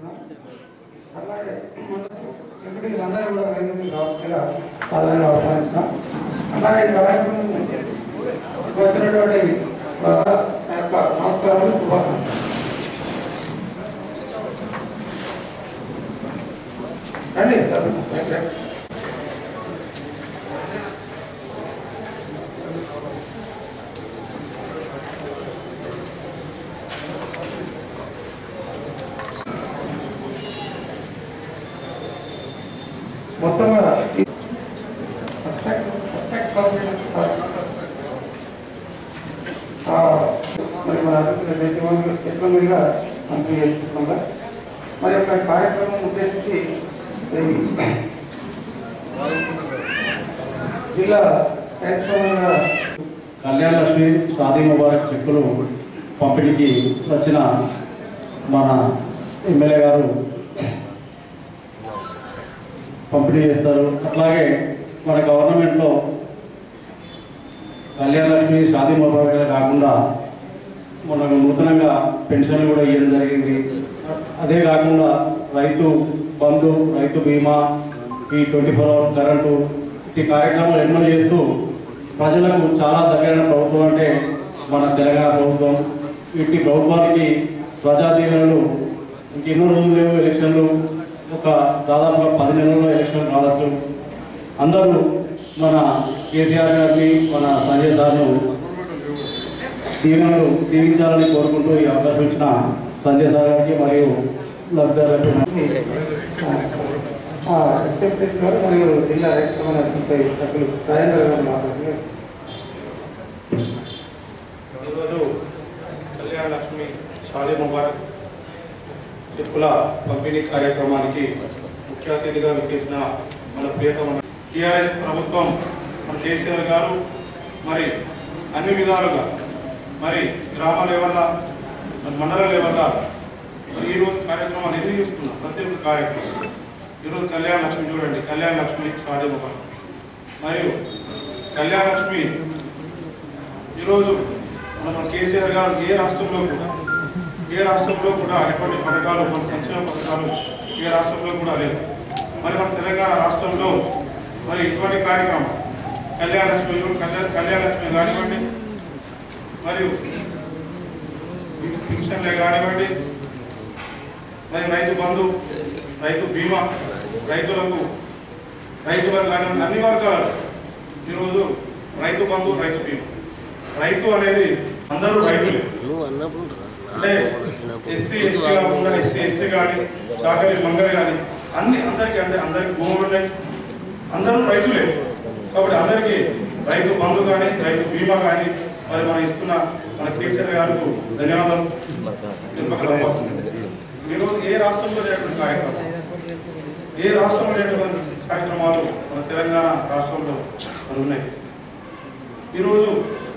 ఆహ్వానిస్తున్నాం అలాగే సెక్రటరీ అందరూ కూడా వేదిక రావాల్సిందిగా సాధారణంగా ఆహ్వానిస్తున్నాం అలాగే ఈ కార్యక్రమం వచ్చినటువంటి ఆ, నా యొక్క నమస్కారాలు శుభాకాంక్షలు రండి సార్ రండి, రండి. మొత్తం ఈ- perfect- perfect compliment, sir. ఆ, మరి మన ఎట్లా మంత్రి చేసుకుంటున్నాం మరి యొక్క కార్యక్రమం ఉద్దేశించి ఈ జిల్లా కార్యక్రమంగా కళ్యాణ లక్ష్మి షాదీ ముబారక్ చెక్కులు పంపిణీకి వచ్చిన మన ఎమ్మెల్యే గారు పంపిణీ చేస్తారు అట్లాగే మన గవర్నమెంట్లో కళ్యాణ లక్ష్మి షాదీ ముబారక్ కాకుండా మనకు నూతనంగా పెన్షన్లు కూడా ఇవ్వడం జరిగింది అదే కాకుండా రైతు బంధు రైతు బీమా ఈ ట్వంటీ ఫోర్ అవర్స్ కరెంటు ఈ కార్యక్రమాలు ఎన్నో చేస్తూ ప్రజలకు చాలా దగ్గరైన ప్రభుత్వం అంటే మన తెలంగాణ ప్రభుత్వం వీటి ప్రభుత్వానికి ప్రజా దీవెనలు ఇంకెన్నో రోజులు లేవు ఎలక్షన్లు ఒక దాదాపుగా పది నెలల్లో ఎలక్షన్ కావచ్చు అందరూ మన కేసీఆర్ గారిని మన సంజయ్ సార్ను దీవెనలు దీవించాలని కోరుకుంటూ ఈ అవకాశం ఇచ్చిన సంజయ్ సార్ గారికి మరియు లబ్ధిదారులకు సెక్రటరీ గారు మరియు జిల్లా కార్యక్రమాల సభ్యులు రాజేంద్ర గారు మాట్లాడుతున్నారు ఈరోజు కళ్యాణ లక్ష్మి షాదీ ముబారక్ చెప్పుల పంపిణీ కార్యక్రమానికి ముఖ్య అతిథిగా విచ్చేసిన మన ప్రియతమ టీఆర్ఎస్ ప్రభుత్వం మన కేసీఆర్ గారు మరి అన్ని విధాలుగా మరి గ్రామ లెవెల్ల మరి మండల లెవెల్ల మరి ఈరోజు కార్యక్రమాలు ఎన్ని చూస్తున్నాం ప్రతి ఒక్క కార్యక్రమం ఈరోజు కళ్యాణ లక్ష్మి చూడండి కళ్యాణ లక్ష్మి షాదీ ముబారక్ మరియు కళ్యాణ లక్ష్మి ఈరోజు మన కేసీఆర్ గారు ఏ రాష్ట్రంలో కూడా ఏ రాష్ట్రంలో కూడా ఎటువంటి పథకాలు మన సంక్షేమ పథకాలు ఏ రాష్ట్రంలో కూడా లేవు మరి మన తెలంగాణ రాష్ట్రంలో మరి ఇటువంటి కార్యక్రమం కళ్యాణ లక్ష్మి కళ్యాణ కళ్యాణ లక్ష్మి కానివ్వండి మరియు పింఛన్లే కానివ్వండి మరి రైతు బంధు రైతు బీమా రైతులకు రైతులకు కానివ్వండి అన్ని వర్గాలు ఈరోజు రైతు బంధు రైతు బీమా రైతు అనేది అందరూ రైతులే నువ్వు అన్నప్పుడు ఉంటుందా? అంటే నాకు వచ్చినప్పుడు ఎస్సీ ఎస్టీ కాకుండా ఎస్సీ ఎస్టీ కానీ చాకలి మంగళ కానీ అన్ని అందరికీ అంటే అందరికి భూములు ఉన్నాయి అందరూ రైతులే కాబట్టి అందరికీ రైతు బంధు కానీ రైతు బీమా కానీ మరి మనం ఇస్తున్న మన కేసీఆర్ గారికి ధన్యవాదాలు తెలుపగలమవుతుంది ఈరోజు ఏ రాష్ట్రంలో లేనటువంటి కార్యక్రమం ఏ రాష్ట్రంలో లేనటువంటి కార్యక్రమాలు మన తెలంగాణ రాష్ట్రంలో మరి ఉన్నాయి ఈరోజు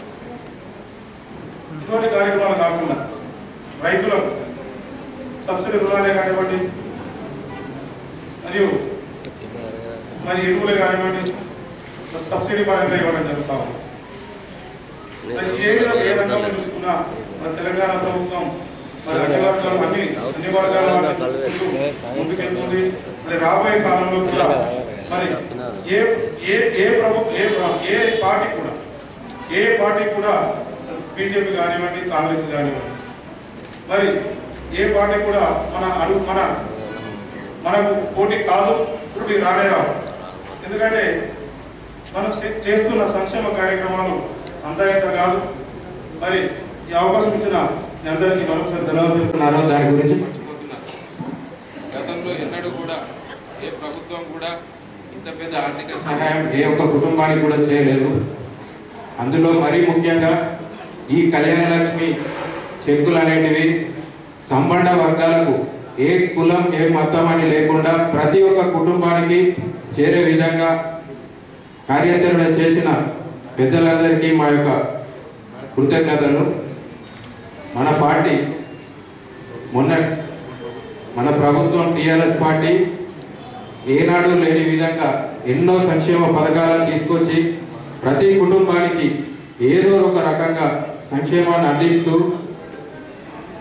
ఇటువంటి కార్యక్రమాలు కాకుండా రైతులకు సబ్సిడీ రుణాలే కానివ్వండి మరియు మరి ఎరువులే కానివ్వండి మరి సబ్సిడీ పరంగా ఇవ్వడం జరుగుతా ఉంది మరి ఏ విధంగా ఏ రంగంలో చూసుకున్నా మన తెలంగాణ ప్రభుత్వం మరి అన్ని వర్గాలు అన్ని అన్ని వర్గాల వాళ్ళని చూసుకుంటూ ముందుకెళ్తుంది మరి రాబోయే కాలంలో కూడా మరి ఏ ఏ ఏ ప్రభుత్వం ఏ ఏ పార్టీ కూడా ఏ పార్టీ కూడా బీజేపీ కానివ్వండి కాంగ్రెస్ కానివ్వండి మరి ఏ పార్టీ కూడా మన అడుగు మన మనకు పోటీ కాదు పోటీ రానే రావు ఎందుకంటే మనం చే- చేస్తున్న సంక్షేమ కార్యక్రమాలు అంతయంత కాదు మరి ఈ అవకాశం ఇచ్చిన మీ అందరికీ మరొకసారి ధన్యవాదాలు చెప్తున్నాను దాని గురించి మర్చిపోతున్నారు గతంలో ఎన్నడూ కూడా ఏ ప్రభుత్వం కూడా ఇంత పెద్ద ఆర్థిక సహాయం ఏ ఒక్క కుటుంబానికి కూడా చేయలేదు అందులో మరీ ముఖ్యంగా ఈ కళ్యాణ లక్ష్మి చెక్కులు అనేటివి సంబంధ వర్గాలకు ఏ కులం ఏ మతం అని లేకుండా ప్రతి ఒక్క కుటుంబానికి చేరే విధంగా కార్యాచరణ చేసిన పెద్దలందరికీ మా యొక్క కృతజ్ఞతలు మన పార్టీ మొన్న మన ప్రభుత్వం టీఆర్ఎస్ పార్టీ ఏనాడు లేని విధంగా ఎన్నో సంక్షేమ పథకాలను తీసుకొచ్చి ప్రతి కుటుంబానికి ఏదో ఒక రకంగా సంక్షేమాన్ని అందిస్తూ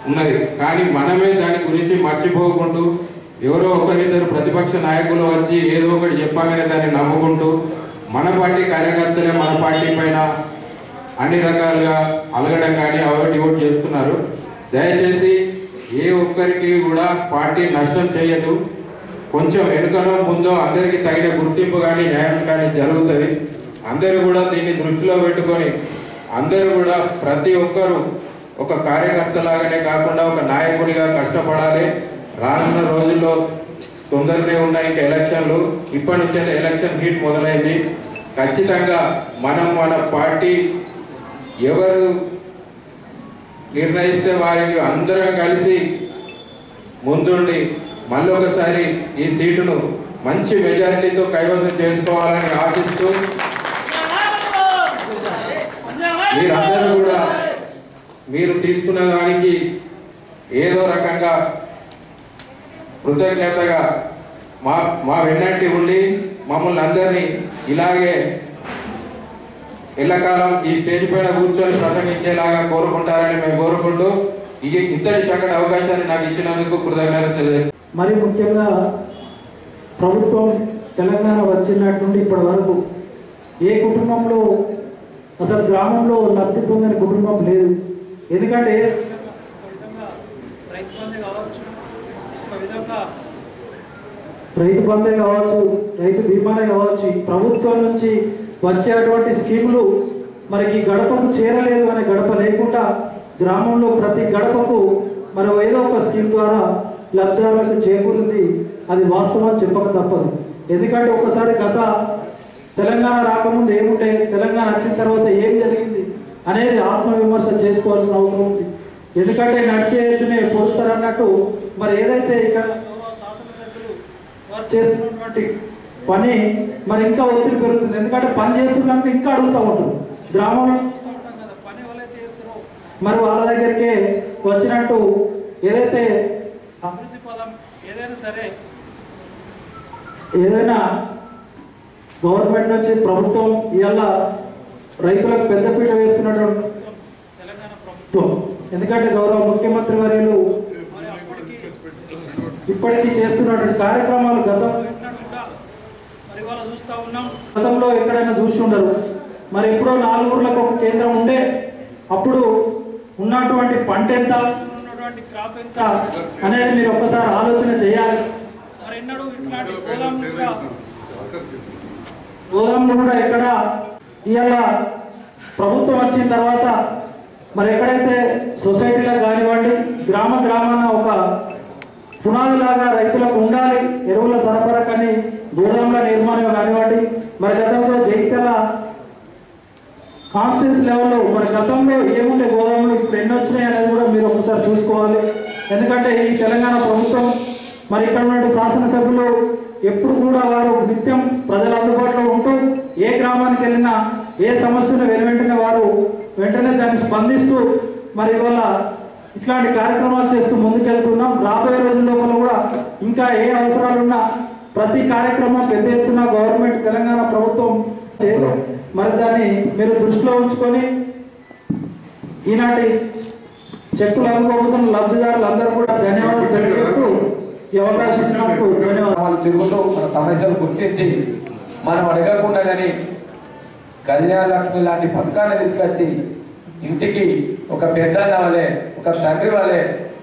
ఉన్నది కానీ మనమే దాని గురించి మర్చిపోకుంటూ ఎవరో ఒకరిద్దరు ప్రతిపక్ష నాయకులు వచ్చి ఏదో ఒకటి చెప్పగానే దాన్ని నమ్ముకుంటూ మన పార్టీ కార్యకర్తలే మన పార్టీ పైన అన్ని రకాలుగా అలగడం కానీ అవటి ఒకటి చేస్తున్నారు దయచేసి ఏ ఒక్కరికి కూడా పార్టీ నష్టం చేయదు కొంచెం వెనుకనో ముందో అందరికీ తగిన గుర్తింపు కానీ న్యాయం కానీ జరుగుతుంది అందరూ కూడా దీన్ని దృష్టిలో పెట్టుకొని అందరూ కూడా ప్రతి ఒక్కరూ ఒక కార్యకర్త లాగానే కాకుండా ఒక నాయకుడిగా కష్టపడాలి రానున్న రోజుల్లో తొందరనే ఉన్నాయి ఇంకా ఎలక్షన్లు ఇప్పటి నుంచే ఎలక్షన్ హీట్ మొదలైంది ఖచ్చితంగా మనం మన పార్టీ ఎవరు నిర్ణయిస్తే వారికి అందరం కలిసి ముందుండి మళ్ళీ ఒకసారి ఈ సీటును మంచి మెజారిటీతో కైవసం చేసుకోవాలని ఆశిస్తూ మీరందరూ కూడా మీరు తీసుకున్న దానికి ఏదో రకంగా కృతజ్ఞతగా మా మా వెన్నంటి ఉండి మమ్మల్ని అందరినీ ఇలాగే ఎల్లకాలం ఈ స్టేజ్ పైన కూర్చొని ప్రసంగించేలాగా కోరుకుంటారని మేము కోరుకుంటూ ఈ ఇంతటి చక్కటి అవకాశాన్ని నాకు ఇచ్చినందుకు కృతజ్ఞత తెలియజేస్తున్నాను మరి ముఖ్యంగా ప్రభుత్వం తెలంగాణ వచ్చినట్టు నుండి ఇప్పటి వరకు ఏ కుటుంబంలో అసలు గ్రామంలో లబ్ధి పొందని కుటుంబం లేదు ఎందుకంటే ఒక విధంగా రైతు బంధే కావచ్చు ఒక విధంగా రైతు బంధే కావచ్చు రైతు బీమానే కావచ్చు ఈ ప్రభుత్వం నుంచి వచ్చేటువంటి స్కీములు మనకి గడపకు చేరలేదు అనే గడప లేకుండా గ్రామంలో ప్రతి గడపకు మరి ఏదో ఒక స్కీమ్ ద్వారా లబ్ధిదారులకు చేకూరింది అది వాస్తవం చెప్పక తప్పదు ఎందుకంటే ఒకసారి గత తెలంగాణ రాకముందు ఏముంటే తెలంగాణ వచ్చిన తర్వాత ఏం జరిగింది అనేది ఆత్మవిమర్శ చేసుకోవాల్సిన అవసరం ఉంది ఎందుకంటే నడిచే ఎత్తునే పోస్తారన్నట్టు మరి ఏదైతే ఇక్కడ గౌరవ శాసనసభ్యులు వారు చేస్తున్నటువంటి పని మరి ఇంకా ఒత్తిడి పెరుగుతుంది ఎందుకంటే పని చేస్తున్నాక ఇంకా అడుగుతూ ఉంటారు గ్రామంలో చూస్తూ ఉంటాం కదా పని ఎవరైతే చేస్తారో మరి వాళ్ళ దగ్గరికే వచ్చినట్టు ఏదైతే అభివృద్ధి పదం ఏదైనా సరే ఏదైనా గవర్నమెంట్ నుంచి ప్రభుత్వం ఇవాళ రైతులకు పెద్దపీట వేస్తున్నటువంటి ప్రభుత్వం తెలంగాణ ప్రభుత్వం ఎందుకంటే గౌరవ ముఖ్యమంత్రి వర్యులు మరి అప్పటికి ఇప్పటికీ చేస్తున్నటువంటి కార్యక్రమాలు గతంలో ఎన్నడూ కూడా మరి ఇవాళ చూస్తూ ఉన్నాం గతంలో ఎక్కడైనా చూసి ఉండరు మరి ఎప్పుడో నాలుగు ఊర్లకు ఒక కేంద్రం ఉండే అప్పుడు ఉన్నటువంటి పంట ఎంత ఉన్నటువంటి క్రాప్ ఎంత అనేది మీరు ఒక్కసారి ఆలోచన చేయాలి మరి ఎన్నడూ ఇట్లాంటి గోదాములు కూడా గోదాములు కూడా ఎక్కడ ఇవాళ ప్రభుత్వం వచ్చిన తర్వాత మరి ఎక్కడైతే సొసైటీలో కానివ్వండి గ్రామ గ్రామాన ఒక పునాదిలాగా రైతులకు ఉండాలి ఎరువుల సరఫరా కానీ గోదాముల నిర్మాణం కానివ్వండి మరి గతంలో జైతల కాన్స్టిట్యూన్స్ లెవెల్లో మరి గతంలో ఏముండే గోదాములు ఇప్పుడు ఎన్ని వచ్చినాయి అనేది కూడా మీరు ఒకసారి చూసుకోవాలి ఎందుకంటే ఈ తెలంగాణ ప్రభుత్వం మరి ఇక్కడ ఉన్నటువంటి శాసనసభ్యులు ఎప్పుడు కూడా వారు నిత్యం ప్రజల అందుబాటులో ఉంటూ ఏ గ్రామానికి వెళ్ళినా ఏ సమస్యను వెనువెంటనే వారు వెంటనే దాన్ని స్పందిస్తూ మరి ఇవాళ ఇట్లాంటి కార్యక్రమాలు చేస్తూ ముందుకెళ్తున్నాం రాబోయే రోజుల లోపల కూడా ఇంకా ఏ అవసరాలున్నా ప్రతి కార్యక్రమం పెద్ద ఎత్తున గవర్నమెంట్ తెలంగాణ ప్రభుత్వం చేయదు. మరి దాన్ని మీరు దృష్టిలో ఉంచుకొని ఈనాటి చెక్కులు అందుకోబోతున్న లబ్ధిదారులు అందరూ కూడా ధన్యవాదాలు తెలియజేస్తూ ఈ అవకాశం ఇచ్చినందుకు ధన్యవాదాలు వాళ్ళు తిరుగుతూ మన సమస్యలు గుర్తించి మనం అడగకుండా కానీ కళ్యాణ లక్ష్మి లాంటి పథకాన్ని తీసుకొచ్చి ఇంటికి ఒక పెద్దన్న వలె ఒక తండ్రి వలె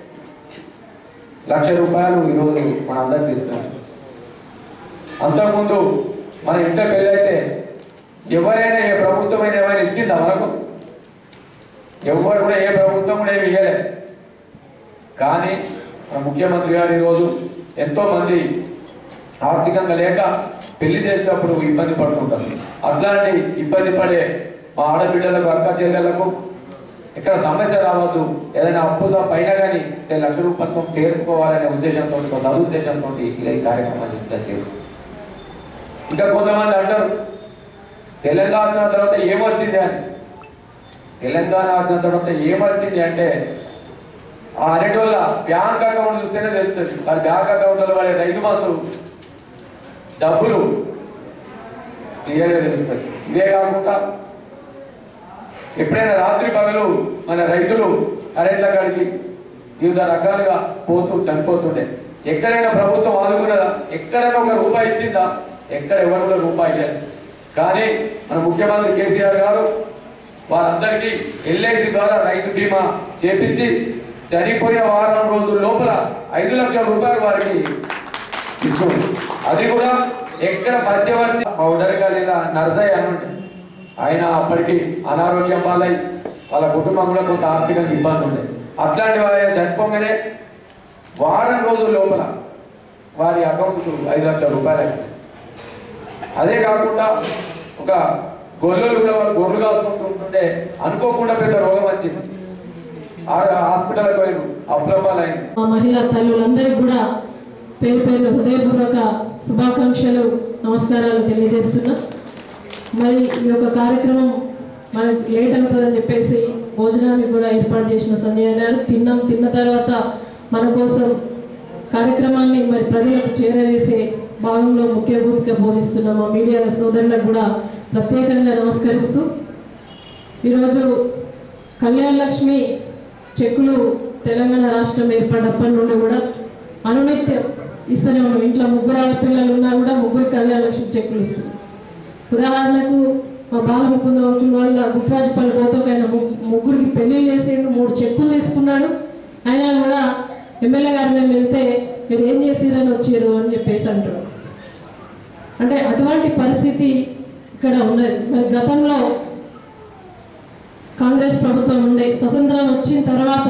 లక్ష రూపాయలు ఈరోజు మన అందరికి ఇస్తున్నాం అంతకుముందు మన ఇంట్లో పెళ్ళైతే ఎవరైనా ఏ ప్రభుత్వమైనా ఏమైనా ఇచ్చిందా మనకు ఎవరు కూడా ఏ ప్రభుత్వం కూడా ఏమి ఇవ్వలేదు కానీ మన ముఖ్యమంత్రి గారు ఈరోజు ఎంతో మంది ఆర్థికంగా లేక పెళ్లి చేసేటప్పుడు ఇబ్బంది పడుతుంటారు అట్లాంటి ఇబ్బంది పడే మా ఆడబిడ్డలకు అక్క చెల్లెలకు ఇక్కడ సమస్య రావద్దు ఏదైనా అప్పుగా పైన కానీ లక్ష రూపాయలు తేరుకోవాలనే ఉద్దేశంతో ఒక సదుద్దేశంతో ఇలా ఈ కార్యక్రమాలు తీసుకొచ్చారు ఇంకా కొంతమంది అంటారు తెలంగాణ వచ్చిన తర్వాత ఏమొచ్చింది అని తెలంగాణ వచ్చిన తర్వాత ఏమొచ్చింది అంటే ఆ అన్నిటి వల్ల బ్యాంక్ అకౌంట్ చూస్తేనే తెలుస్తుంది వాళ్ళ బ్యాంక్ అకౌంట్లో వాళ్ళ రైతు బంధువు డబ్బులు క్లియర్గా తెలుస్తుంది ఇవే కాకుండా ఎప్పుడైనా రాత్రి పగలు మన రైతులు కరెంట్ల కాడికి వివిధ రకాలుగా పోతూ చనిపోతుండే ఎక్కడైనా ప్రభుత్వం ఆదుకున్నదా ఎక్కడైనా ఒక రూపాయి ఇచ్చిందా ఎక్కడ ఎవరు కూడా రూపాయి ఇవ్వలేదు కానీ మన ముఖ్యమంత్రి కేసీఆర్ గారు వారందరికీ ఎల్ఐసి ద్వారా రైతు బీమా చేపించి చనిపోయిన వారం రోజుల లోపల ఐదు లక్షల రూపాయలు వారికి ఇస్తుంది అది కూడా ఎక్కడ మధ్యవర్తి ఉదరగాలిలా నర్సయ్య అని ఉంటే ఆయన అప్పటికి అనారోగ్యం పాలై వాళ్ళ కుటుంబం కూడా కొంత ఆర్థికంగా ఇబ్బంది ఉంది అట్లాంటి వారి చనిపోగానే వారం రోజుల లోపల వారి అకౌంట్ ఐదు లక్షల రూపాయలు వచ్చినాయి అదే కాకుండా ఒక గొర్రెలు కూడా వాళ్ళు గొర్రెలు కాసుకుంటుంటే అనుకోకుండా పెద్ద రోగం వచ్చింది ఆ హాస్పిటల్కి పోయిన అప్రమాలైంది మా మహిళా తల్లులందరికీ కూడా పేరు పేరు హృదయపూర్వక శుభాకాంక్షలు నమస్కారాలు తెలియజేస్తున్నా మరి ఈ యొక్క కార్యక్రమం మనకి లేట్ అవుతుందని చెప్పేసి భోజనాన్ని కూడా ఏర్పాటు చేసిన సంజయ్ గారు తిన్నాం తిన్న తర్వాత మన కోసం కార్యక్రమాన్ని మరి ప్రజలకు చేరవేసే భాగంలో ముఖ్య భూమిక పోషిస్తున్న మా మీడియా సోదరులకు కూడా ప్రత్యేకంగా నమస్కరిస్తూ ఈరోజు కళ్యాణ లక్ష్మి చెక్కులు తెలంగాణ రాష్ట్రం ఏర్పడినప్పటి నుండి కూడా అనునిత్యం ఇస్తూనే ఉన్నాం ఇంట్లో ముగ్గురు ఆడపిల్లలు ఉన్నా కూడా ముగ్గురు కళ్యాణ లక్ష్మి చెక్కులు ఇస్తున్నాం ఉదాహరణకు మా బాలముకుంద అంకుల్ వాళ్ళ గుట్రాజుపల్లి పోతోకైన ముగ్గురికి పెళ్లి చేసిండు మూడు చెక్కులు తీసుకున్నాడు అయినా కూడా ఎమ్మెల్యే గారు మేము వెళ్తే మీరు ఏం చేసిరని వచ్చారు అని చెప్పేసి అంటారు అంటే అటువంటి పరిస్థితి ఇక్కడ ఉన్నది మరి గతంలో కాంగ్రెస్ ప్రభుత్వం ఉండే స్వతంత్రం వచ్చిన తర్వాత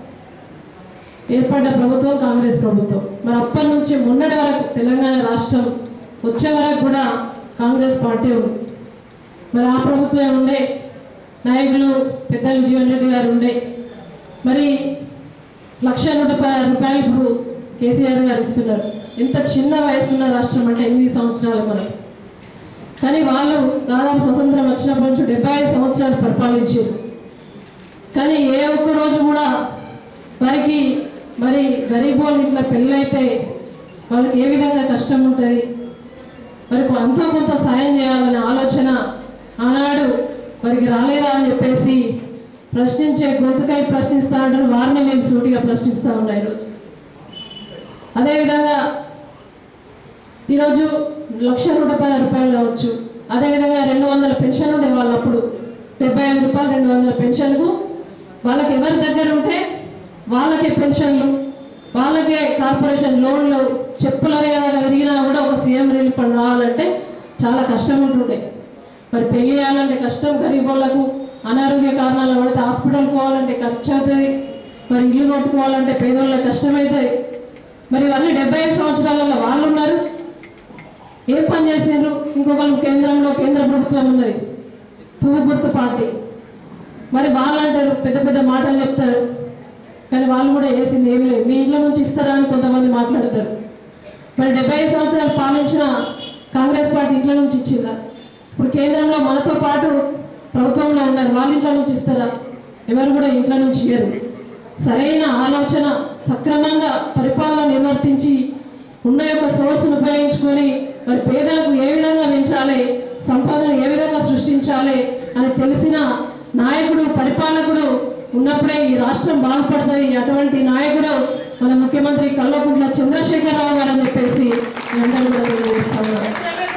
ఏర్పడ్డ ప్రభుత్వం కాంగ్రెస్ ప్రభుత్వం మరి అప్పటి నుంచి మొన్నటి వరకు తెలంగాణ రాష్ట్రం వచ్చే వరకు కూడా కాంగ్రెస్ పార్టీ ఉంది మరి ఆ ప్రభుత్వం ఉండే నాయకులు పెద్దలు జీవన్ రెడ్డి గారు ఉండే మరి లక్ష నూట పదహారు రూపాయలు ఇప్పుడు కేసీఆర్ గారు ఇస్తున్నారు ఎంత చిన్న వయసున్న రాష్ట్రం అంటే ఎనిమిది సంవత్సరాలు మనం కానీ వాళ్ళు దాదాపు స్వతంత్రం వచ్చినప్పటి నుంచి డెబ్బై ఐదు సంవత్సరాలు పరిపాలించారు కానీ ఏ ఒక్క రోజు కూడా వారికి మరి గరీబ్ వాళ్ళు ఇట్లా పెళ్ళైతే వాళ్ళకి ఏ విధంగా కష్టం ఉంటుంది మరి అంత కొంత సాయం చేయాలనే ఆలోచన ఆనాడు వారికి రాలేదా అని చెప్పేసి ప్రశ్నించే గొంతుకై ప్రశ్నిస్తా ఉంటారు వారిని మేము సూటిగా ప్రశ్నిస్తూ ఉన్నా ఈరోజు అదేవిధంగా ఈరోజు లక్ష నూట పది రూపాయలు కావచ్చు అదేవిధంగా రెండు వందల పెన్షన్ ఉండే వాళ్ళు అప్పుడు డెబ్బై ఐదు రూపాయలు రెండు వందల పెన్షన్కు వాళ్ళకి ఎవరి దగ్గర ఉంటే వాళ్ళకే పెన్షన్లు వాళ్ళకే కార్పొరేషన్ లోన్లు చెప్పులనే కదా తిరిగినా కూడా ఒక సీఎం రిలీఫ్ ఫండ్ రావాలంటే చాలా కష్టం ఉంటుండే మరి పెళ్లి చేయాలంటే కష్టం గరీబ్ వాళ్ళకు అనారోగ్య కారణాల పడితే హాస్పిటల్కి పోవాలంటే ఖర్చు అవుతుంది మరి ఇల్లు కొట్టుకోవాలంటే పేదోళ్ళకి కష్టమవుతుంది మరి ఇవన్నీ డెబ్బై ఐదు సంవత్సరాలలో వాళ్ళు ఉన్నారు ఏం పని చేసిండ్రు ఇంకొకరు కేంద్రంలో కేంద్ర ప్రభుత్వం ఉన్నది పువ్వు గుర్తు పార్టీ మరి వాళ్ళు అంటారు పెద్ద పెద్ద మాటలు చెప్తారు కానీ వాళ్ళు కూడా వేసింది ఏం లేదు మీ ఇంట్లో నుంచి ఇస్తారా అని కొంతమంది మాట్లాడతారు మరి డెబ్బై ఐదు సంవత్సరాలు పాలించిన కాంగ్రెస్ పార్టీ ఇంట్లో నుంచి ఇచ్చిందా ఇప్పుడు కేంద్రంలో మనతో పాటు ప్రభుత్వంలో ఉన్నారు వాళ్ళ ఇంట్లో నుంచి ఇస్తారా ఎవరు కూడా ఇంట్లో నుంచి ఇయ్యరు సరైన ఆలోచన సక్రమంగా పరిపాలన నిర్వర్తించి ఉన్న యొక్క సోర్స్ను ఉపయోగించుకొని మరి పేదలకు ఏ విధంగా పెంచాలి సంపాదన ఏ విధంగా సృష్టించాలి అని తెలిసిన నాయకుడు పరిపాలకుడు ఉన్నప్పుడే ఈ రాష్ట్రం బాగుపడుతుంది అటువంటి నాయకుడు మన ముఖ్యమంత్రి కల్వకుంట్ల చంద్రశేఖరరావు గారు అని చెప్పేసి మీ అందరూ కూడా తెలియజేస్తా ఉన్నారు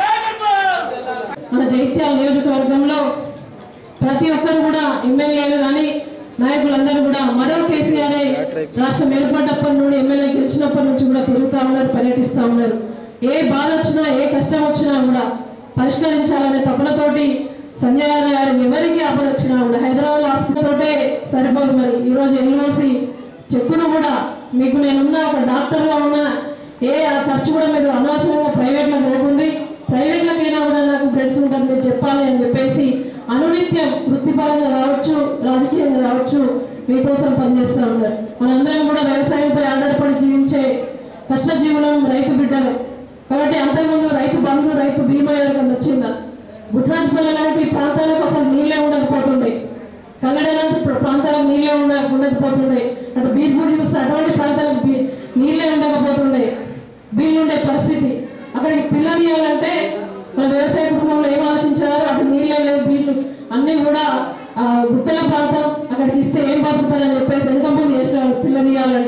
మన జైత్యాల నియోజకవర్గంలో ప్రతి ఒక్కరు కూడా ఎమ్మెల్యేలు కానీ నాయకులందరూ కూడా మరో కేసీఆర్ రాష్ట్రం ఏర్పడ్డప్పటి నుండి ఎమ్మెల్యే గెలిచినప్పటి నుంచి కూడా తిరుగుతూ ఉన్నారు పర్యటిస్తూ ఉన్నారు ఏ బాధ వచ్చినా ఏ కష్టం వచ్చినా కూడా పరిష్కరించాలనే తపనతోటి సంజయ్ గారు గారు ఎవరికి ఆపద వచ్చినా కూడా హైదరాబాద్ హాస్పిటల్ తోటే సరిపోదు మరి ఈరోజు ఎల్ఓసి చెప్పును కూడా మీకు నేనున్న ఒక డాక్టర్గా ఉన్న ఏ ఆ ఖర్చు కూడా మీరు అనవసరంగా ప్రైవేట్లో పోకుంది ప్రైవేట్లకైనా కూడా నాకు ఫ్రెండ్స్ ఉంటారు మీరు చెప్పాలి అని చెప్పేసి అనునిత్యం వృత్తిపరంగా కావచ్చు రాజకీయంగా కావచ్చు మీకోసం పనిచేస్తూ ఉన్నారు మనందరం కూడా వ్యవసాయంపై ఆధారపడి జీవించే కష్టజీవులం రైతు బిడ్డలు కాబట్టి అంతకుముందు రైతు బంధు రైతు బీమా ఎవరికైనా వచ్చిందా గుట్రాజపల్లి లాంటి ప్రాంతాలకు అసలు నీళ్ళే ఉండకపోతుండే కల్లడలాంటి ప్ర- ప్రాంతాలకు నీళ్ళే ఉండ ఉండకపోతుండే అటు బీర్పూడి చూస్తే అటువంటి ప్రాంతాలకు బీ- నీళ్ళే ఉండకపోతుండే బిల్లు ఉండే పరిస్థితి అక్కడికి పిల్లలు ఇవ్వాలంటే మన వ్యవసాయ కుటుంబంలో ఏం ఆలోచించారు అటు నీళ్ళే లేవు బీళ్ళు అన్నీ కూడా ఆ, గుట్టల ప్రాంతం అక్కడికి ఇస్తే ఏం బతుకుతారని చెప్పేసి వెనుక ముందు చేసేవాళ్ళు పిల్లలు ఇవ్వాలంటే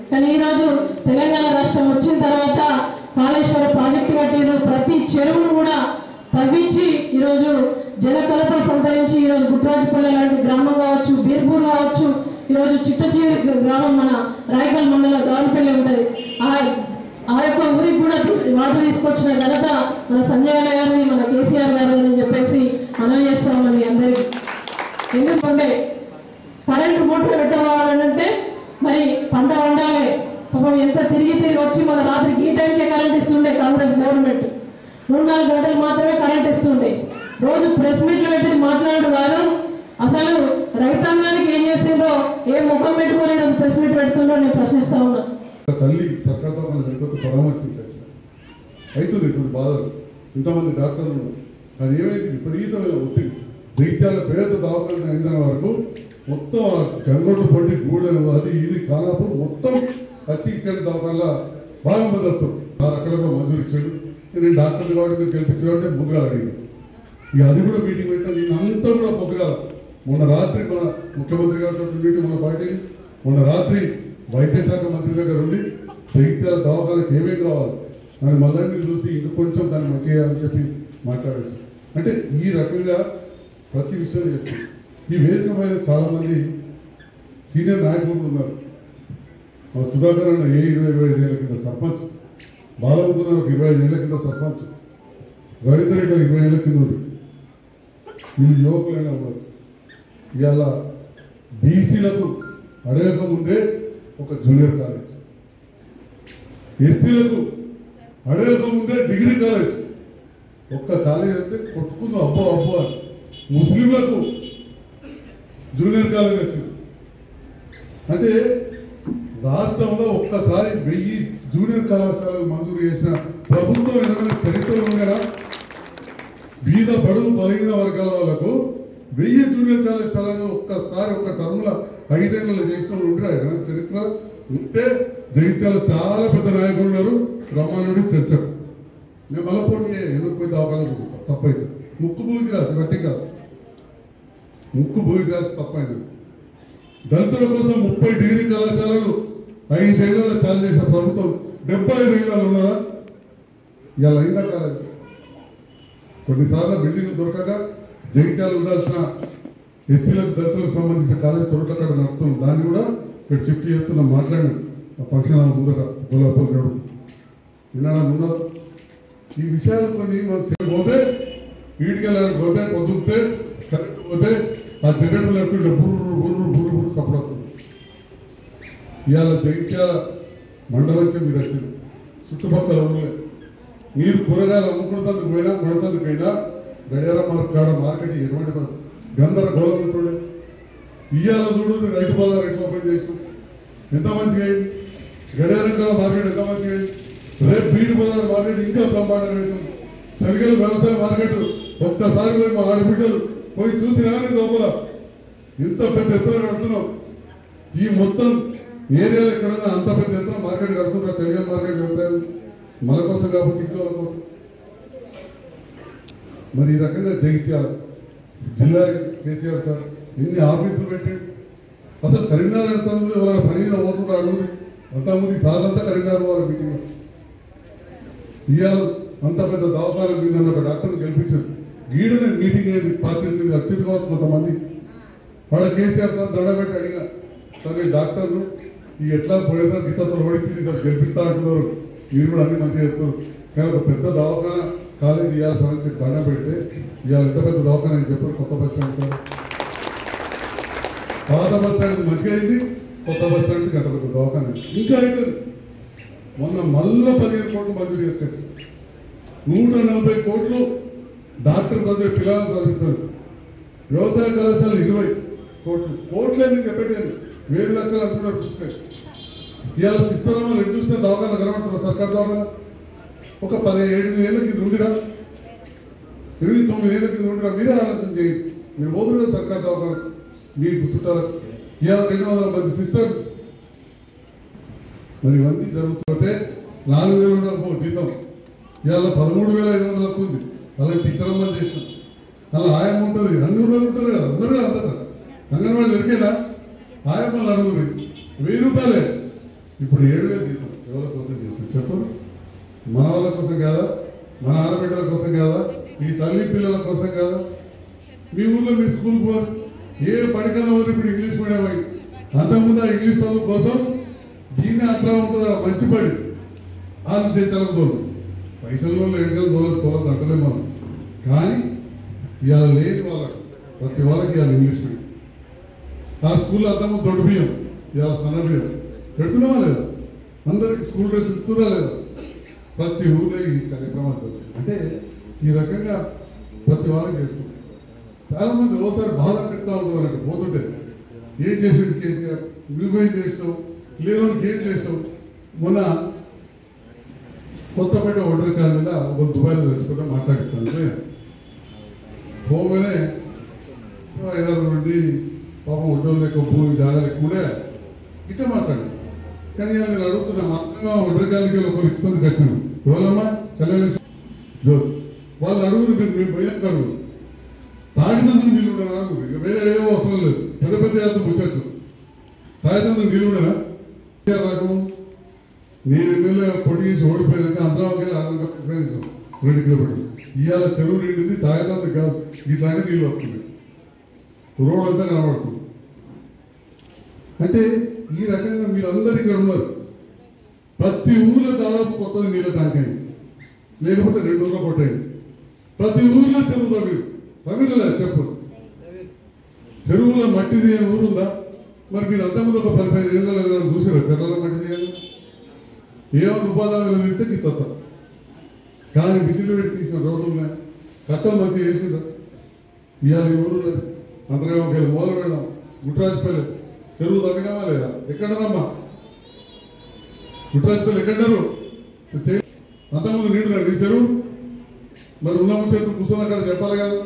కానీ ఈరోజు తెలంగాణ రాష్ట్రం వచ్చిన తర్వాత కాళేశ్వర ప్రాజెక్టు కట్టిరు ప్రతి చెరువును కూడా తవ్వించి ఈరోజు జలకళతో సంతరించి ఈరోజు గుట్రాజపల్లి లాంటి గ్రామం కావచ్చు బీర్పూర్ కావచ్చు ఈరోజు చిట్టచీరి గ్రామం మన రాయకల్ మండలం దావనపల్లి ఉంటుంది ఆ ఆ యొక్క ఊరికి కూడా తీసి- వాటర్ తీసుకొచ్చిన ఘనత మన సంజయ్ అన్న గారిని మన కేసీఆర్ గారు అని చెప్పేసి మనం చేస్తాం మీ అందరికీ ఎందుకంటే కరెంటు మోటార్ పెట్టవాలంటే మరి పంట వండాలి పాపం ఎంత తిరిగి తిరిగి వచ్చి మన రాత్రికి ఈ టైంకే కరెంట్ ఇస్తుండే కాంగ్రెస్ గవర్నమెంట్ మూడు నాలుగు గంటలు మాత్రమే కరెంట్ ఇస్తుండే రోజు ప్రెస్ మీట్లు పెట్టి మాట్లాడు కాదు అసలు రైతాంగానికి ఏం చేసిండ్రో ఏ ముఖం పెట్టుకొని ఈరోజు ప్రెస్ మీట్ పెడుతుండ్రో నేను ప్రశ్నిస్తా ఉన్నా తల్లి సర్కార్తో మన చనిపోతే పరామర్శించవచ్చు అవుతుంది కొన్ని బాధలు ఇంతమంది డాక్టర్లు ఉన్నారు అది ఏమైంది విపరీతమైన ఒత్తిడి జైత్యాల పేద దవాఖాన అయిన వరకు మొత్తం ఆ గంగోడ్లు పొట్టి గూడెలు అది ఇది కానాపూర్ మొత్తం వచ్చి ఇక్కడ దవాఖానలో బాగా మొదలుతాం సార్ అక్కడ కూడా మంజూరు ఇచ్చాడు నేను డాక్టర్ కాబట్టి మీరు గెలిపించాడు అంటే ముందుగా అడిగింది ఇక అది కూడా మీటింగ్ పెట్టాను నేను అంతా కూడా పొద్దుగాల మొన్న రాత్రి మన ముఖ్యమంత్రి గారితో మీటింగ్ మన పార్టీ మొన్న రాత్రి వైద్య శాఖ మంత్రి దగ్గర ఉండి జైత్యాల దవాఖానకు ఏమేమి కావాలి అని మళ్ళీ చూసి ఇంకా కొంచెం దాన్ని మంచి చేయాలని చెప్పి మాట్లాడచ్చు అంటే ఈ రకంగా ప్రతి విషయం చేస్తుంది ఈ వేదిక పైన చాలా మంది సీనియర్ నాయకులు ఉన్నారు మా సుధాకర్ అన్న ఏ ఇరవై ఇరవై ఐదు ఏళ్ళ కింద సర్పంచ్ బాలముకుందర్ ఒక ఇరవై ఐదు ఏళ్ళ కింద సర్పంచ్ రవీందర్ రెడ్డి ఒక ఇరవై ఏళ్ళ కింద ఉంది వీళ్ళు యువకులైన ఉన్నారు ఇవాళ బీసీలకు అడగక ముందే ఒక జూనియర్ కాలేజ్ ఎస్సీలకు అడగక ముందే డిగ్రీ కాలేజ్ ఒక్క కాలేజ్ అంటే కొట్టుకుందాం అబ్బో అబ్బో అని ముస్లింలకు జూనియర్ కాలేజ్ వచ్చింది అంటే రాష్ట్రంలో ఒక్కసారి వెయ్యి జూనియర్ కళాశాలలు మంజూరు చేసిన ప్రభుత్వం ఏమైనా చరిత్ర ఉండగా బీద బడుగు బలిగిన వర్గాల వాళ్ళకు వెయ్యి జూనియర్ కళాశాలను ఒక్కసారి ఒక్క టర్మ్ల ఐదేళ్లలో చేసిన వాళ్ళు ఉండరా ఏమైనా చరిత్ర ఉంటే జగిత్యాల చాలా పెద్ద నాయకులు ఉన్నారు రామానుడి చర్చ నేను మలపోటీ ఎందుకు పోయి దవాఖాన తప్పైతే ముక్కు భూమికి రాసి బట్టి కాదు ముక్కు భూమికి రాసి తప్పైంది దళితుల కోసం ముప్పై డిగ్రీ కళాశాలలు ఐదేళ్లలో చాలు చేసిన ప్రభుత్వం డెబ్బై ఐదేళ్ళు ఉన్నదా ఇలా అయిందా కాలేదు కొన్నిసార్లు బిల్డింగ్ దొరకక జగిత్యాలు ఉండాల్సిన ఎస్సీలకు దళితులకు సంబంధించిన కాలేజ్ తొరకక్కడ నడుపుతున్నాం దాన్ని కూడా ఇక్కడ షిఫ్ట్ చేస్తున్నాం మాట్లాడినాం ఆ ఫంక్షన్ హాల్ ముందర గోలాపల్ గడు విన్నాడా ఉన్నారు ఈ విషయాలు కొన్ని మనం చేయకపోతే వీడికెళ్ళడానికి పోతే పొద్దుతే కరెంట్ పోతే ఆ జనరేటర్ లేకుంటే బుర్రు బుర్రు బుర్రు బుర్రు సపోర్ట్ అవుతుంది ఇవాళ జగిత్యాల మండలంకి మీరు వచ్చింది చుట్టుపక్కల ఊళ్ళే మీరు కూరగాయలు అమ్ముకున్నందుకు పోయినా కొనందుకు పోయినా గడియార మార్కెట్ కాడ మార్కెట్ ఎటువంటి ప- గందరగోళం ఉంటుండే ఇవాళ చూడు రైతు బజార్ ఎట్లా ఓపెన్ చేసాం ఎంత మంచిగా అయింది గడియారం కాడ మార్కెట్ ఎంత మంచిగా అయింది రేపు బీడు బజార్ మార్కెట్ ఇంకా బ్రహ్మాండంగా అవుతుంది చలిగలు వ్యవసాయ మార్కెట్ ఒక్కసారి పోయి మా ఆడబిడ్డలు పోయి చూసి రాని లోపల ఇంత పెద్ద ఎత్తున కడుతున్నాం ఈ మొత్తం ఏరియాలో ఎక్కడన్నా అంత పెద్ద ఎత్తున మార్కెట్ కడుతున్నారు చలిగల మార్కెట్ వ్యవసాయం మన కోసం కాకపోతే ఇంట్లో వాళ్ళ కోసం మరి ఈ రకంగా జగిత్యాల జిల్లా కేసీఆర్ సార్ ఎన్ని ఆఫీసులు పెట్టాడు అసలు కరీంనగర్ ఎంత ఉంది ఎవరైనా పని మీద పోతున్నారు అడుగురు అంతమంది సార్లంతా కరీంనగర్ వాళ్ళ మీటింగ్ ఇవాళ అంత పెద్ద దవాఖాన మీద నన్ను ఒక డాక్టర్ని గెలిపించారు గీడని మీటింగ్ అయింది పార్టీ మీద వచ్చింది కావచ్చు కొంతమంది వాళ్ళ కేసీఆర్ సార్ దండబెట్టి అడిగిన సార్ ఈ డాక్టర్లు ఈ ఎట్లా పోయేసారి గీతతో ఓడించి సార్ గెలిపిస్తా అంటున్నారు మీరు కూడా అన్ని మంచిగా చెప్తారు కానీ ఒక పెద్ద దవాఖాన కాలేజ్ ఇవ్వాలి సార్ అని చెప్పి దండం పెడితే ఇవాళ ఎంత పెద్ద దవాఖాన అని చెప్పారు కొత్త బస్ స్టాండ్ సార్ పాత బస్ స్టాండ్ మంచిగా అయింది కొత్త బస్ స్టాండ్ అంత పెద్ద దవాఖాన ఇంకా అవుతుంది మొన్న మళ్ళా పదిహేను కోట్లు మంజూరు చేసుకొచ్చి నూట నలభై కోట్లు డాక్టర్ చదివే పిల్లలు చదువుతారు వ్యవసాయ కళాశాల ఇరవై కోట్లు కోట్లు అని చెప్పేటాను వేలు లక్షలు అంటున్నారు పుస్తకం ఇవాళ సిస్టమ్ ఎటు చూస్తే దవాఖాన కనబడుతున్నా సర్కార్ దవాఖాన ఒక పదిహేడు ఏళ్ళ కింద ఉందిరా ఇరవై తొమ్మిది ఏళ్ళ కింద ఉందిరా మీరే ఆలోచన చేయండి మీరు పోతురు కదా సర్కార్ దవాఖాన మీకు చుట్టారు ఇవాళ రెండు వందల మంది సిస్టర్ మరి ఇవన్నీ జరుగుతుంటే నాలుగు వేలు ఉండకపో జీతం ఇవాళ పదమూడు వేల ఐదు వందలు వస్తుంది అలాగే టీచర్ అమ్మలు చేసిన అలా ఆయమ్మ ఉంటుంది అన్ని రోజులు ఉంటారు కదా అందరూ కదా అందరు అంగన్వాడీ దొరికేదా ఆయమ్మలు అడుగుతుంది వెయ్యి రూపాయలే ఇప్పుడు ఏడు వేలు జీతం ఎవరి కోసం చేస్తుంది చెప్పు మన వాళ్ళ కోసం కాదా మన ఆడబిడ్డల కోసం కాదా ఈ తల్లి పిల్లల కోసం కాదా మీ ఊళ్ళో మీరు స్కూల్ పోరు ఏ పడికన్నా ఊరు ఇప్పుడు ఇంగ్లీష్ మీడియం అయింది అంతకుముందు ఆ ఇంగ్లీష్ చదువు కోసం దీన్ని అంతరా ఉంటుందా మంచి పడి వాళ్ళు చేతలకు తోలు పైసల వల్ల ఎండలు తోల తోలదు అంటలే మనం కానీ ఇవాళ లేని వాళ్ళకి ప్రతి వాళ్ళకి ఇవాళ ఇంగ్లీష్ మీడియం ఆ స్కూల్లో అంతకు దొడ్డు బియ్యం ఇవాళ సన్న బియ్యం పెడుతున్నావా లేదా అందరికి స్కూల్ డ్రెస్ ఇస్తున్నా లేదా ప్రతి ఊళ్ళో ఈ కార్యక్రమాలు జరుగుతాయి అంటే ఈ రకంగా ప్రతి వాళ్ళకి చేస్తుంది చాలా మంది ఓసారి బాధ పెడతా ఉంటుంది అన్నట్టు పోతుంటే ఏం చేసాడు కేసీఆర్ నువ్వేం చేసావు లేనోడికి ఏం చేసావు మొన్న కొత్తపేట ఒడ్ర కాలంలో ఒక దుబాయ్లో తెచ్చుకుంటే మాట్లాడిస్తాను పోగానే ఐదారు నుండి పాపం ఒడ్డోళ్ళు లెక్క భూమి జాగాలు ఎక్కువనే ఇట్లా మాట్లాడు కానీ ఇవాళ నేను అడుగుతున్నా మాత్రంగా ఒడ్రకాలకి ఒకరు ఇస్తుంది ఖచ్చితంగా ఎవరమ్మా కళ్యాణ జో వాళ్ళు అడుగురు మీరు మేము పోయినాక అడుగురు తాగినందుకు నీళ్ళు ఉండరా ఇక వేరే ఏమో అవసరం లేదు పెద్ద పెద్ద చేత ముచ్చట్లు తాగినందుకు నీళ్ళు ఉండరా రకం నేను ఎమ్మెల్యే పొడి చేసి ఓడిపోయాక అందరం వెళ్ళి ఆనందంగా ప్రయాణించాం రెండు కిలోమీటర్లు ఇవాళ చెరువు నిండింది తాగేదానికి కాదు ఇట్లాగే నీళ్ళు వస్తుంది రోడ్ అంతా కనబడుతుంది అంటే ఈ రకంగా మీరు అందరు ఇక్కడ ఉన్నారు ప్రతి ఊరిలో దాదాపు కొత్తది నీళ్ళ ట్యాంక్ అయింది లేకపోతే రెండు ఊర్లో కొట్టయింది ప్రతి ఊరిలో చెరువు తవ్వి తవ్విరలే చెప్పు చెరువులో మట్టి తీయని ఊరు ఉందా మరి మీరు అంతకుముందు ఒక పది పదిహేను ఏళ్ళ లేదా చూసారా చెరువులో మట్టి తీయాలి ఏమైనా ఉపాధి తింటే నీ తత్త కానీ విసిలు పెట్టి తీసిన రోజులున్నాయి కట్టలు మంచిగా చేసిండ్రు ఇవాళ ఈ ఊరు ఉన్నది అంతగా ఒక మూల పెడదాం గుట్రాజపల్లి చెరువు తగ్గినామా లేదా ఎక్కడదమ్మా గుట్రాజపల్లి ఎక్కడన్నారు చే- అంతకుముందు నీళ్ళు నీ చెరువు మరి ఉన్న చెట్టు కూర్చొని అక్కడ చెప్పాలి కదా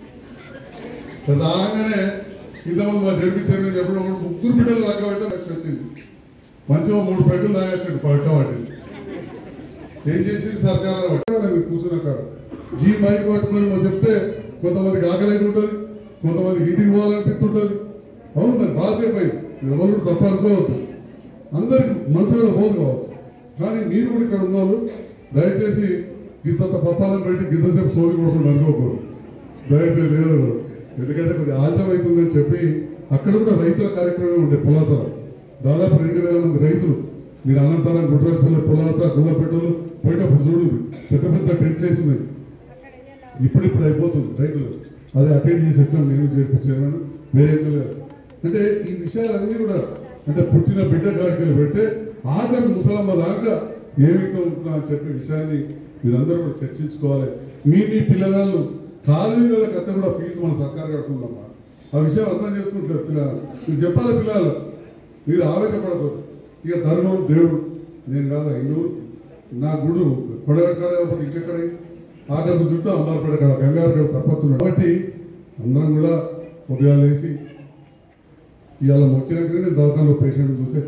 రాగానే ఇంతకుముందు మా జడ్పీ చైర్మన్ చెప్పడం కూడా ముగ్గురు బిడ్డలు రకం అయితే లక్ష వచ్చింది మంచిగా మూడు పెట్టలు తాగొచ్చాడు పక్క వాటి ఏం చేసింది సర్కారు పట్టాలి మీరు కూర్చున్న కాడ ఈ మైక్ పట్టుకొని మనం చెప్తే కొంతమందికి ఆకలి అయితే ఉంటుంది కొంతమందికి ఇంటికి పోవాలనిపిస్తుంటుంది అవును దాని బాసేపు అయింది ఎవరు కూడా తప్ప అనుకోవద్దు అందరికి మనసులో పోదు కావచ్చు కానీ మీరు కూడా ఇక్కడ ఉన్నారు దయచేసి ఇంత పప్పాలను పెట్టి గింతసేపు సోది కొడుకుని అనుకోకూడదు దయచేసి ఎవరు కూడా. ఎందుకంటే కొద్దిగా ఆలస్యం అవుతుందని చెప్పి అక్కడ కూడా రైతుల కార్యక్రమం ఉండే పులాస దాదాపు రెండు వేల మంది రైతులు మీరు అనంతరం గుడ్రాజపల్లి పులాస గుళ్ళపెట్టలు పోయేటప్పుడు చూడు పెద్ద పెద్ద టెంట్లు వేసి ఉన్నాయి ఇప్పుడిప్పుడు అయిపోతుంది రైతులు అదే అటెండ్ చేసి వచ్చాను నేను చేర్పించాను వేరే ఎమ్మెల్యే గారు. అంటే ఈ విషయాలన్నీ కూడా అంటే పుట్టిన బిడ్డ కాడికి పెడితే ఆఖరి ముసలమ్మ దాకా ఏమితో ఉంటున్నా అని చెప్పే విషయాన్ని మీరందరూ కూడా చర్చించుకోవాలి మీ మీ పిల్లగాళ్ళు కాలేజీల కథ కూడా ఫీజు మన సర్కార్ కడుతుందమ్మా ఆ విషయం అర్థం చేసుకుంటారు పిల్లలు మీరు చెప్పాలి పిల్లలు మీరు ఆవేశపడకూడదు ఇక ధర్మం దేవుడు నేను కాదా ఇల్లు నా గుడు కొడగక్కడ లేకపోతే ఇంకెక్కడ ఆఖరి చుట్టూ అమ్మారపడ కడ గంగారు కడ సర్పంచ్ ఉన్నాడు. కాబట్టి అందరం కూడా ఉదయాలు వేసి ఇవాళ మొక్కినాకనే నేను దవాఖానలో పేషెంట్ చూసే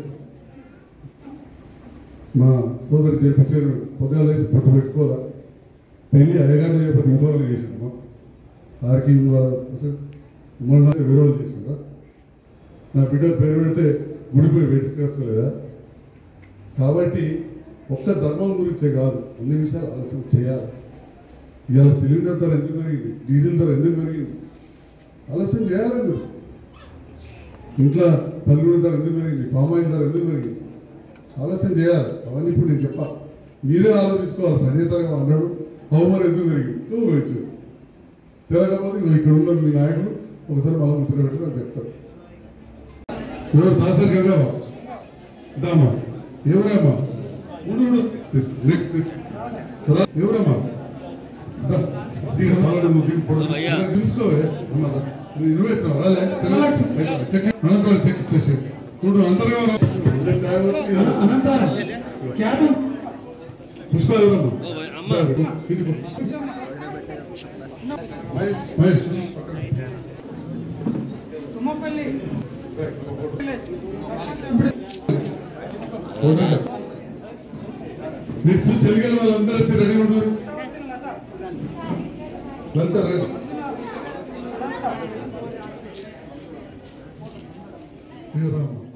మా సోదరి చేపించారు పొద్దుగా లేచి పొట్టు పెట్టుకోదా పెళ్లి అయ్యగారిని చేయకపోతే ఇంకోళ్ళు చేసాను ఆరికి మొన్న విరోధం చేసిండ్రా నా బిడ్డలు పేరు పెడితే గుడిపోయి పెట్టి చేసుకోలేదా కాబట్టి ఒక్క ధర్మం గురించే కాదు అన్ని విషయాలు ఆలోచన చేయాలి ఇవాళ సిలిండర్ ధర ఎందుకు పెరిగింది డీజిల్ ధర ఎందుకు పెరిగింది ఆలోచన చేయాలి మీరు ఇంట్లో పల్లుడి ధర ఎందుకు పెరిగింది పామాయిల్ ధర ఎందుకు పెరిగింది ఆలోచన చేయాలి అవన్నీ ఇప్పుడు నేను చెప్పాలి మీరే ఆలోచించుకోవాలి సన్యాసంగా అన్నాడు అవమానం ఎందుకు పెరిగింది నువ్వు వచ్చావు తెలియకపోతే ఇగో ఇక్కడ ఉన్న మీ నాయకులు ఒకసారి మళ్ళీ ముచ్చట పెట్టి నాకు చెప్తారు ఎవరు దాసరి గంగమ్మ దామా ఎవరమ్మా ఉండు ఉండు నెక్స్ట్ నెక్స్ట్ ఎవరమ్మా దా, దిగ పాలన నువ్వు దిగు పొడవు. ఇలా చూసుకోవే అన్నదా నీ నువ్వే చావు, రాలే సరే, అయితే చెక్ అనంతరం చెక్ ఇచ్చేసి నువ్వు అందరూ చాయ్ వస్తుంది కదా? అనంతరం క్యాబిన్ పుష్ప ఎవరమ్మా ఇది పో. మహేష్ మహేష్ పక్కన. నెక్స్ట్ చెలిగల వాళ్ళందరూ వచ్చి రెడీ ఉన్నారు లలిత రండి. ఏ రామ్మా.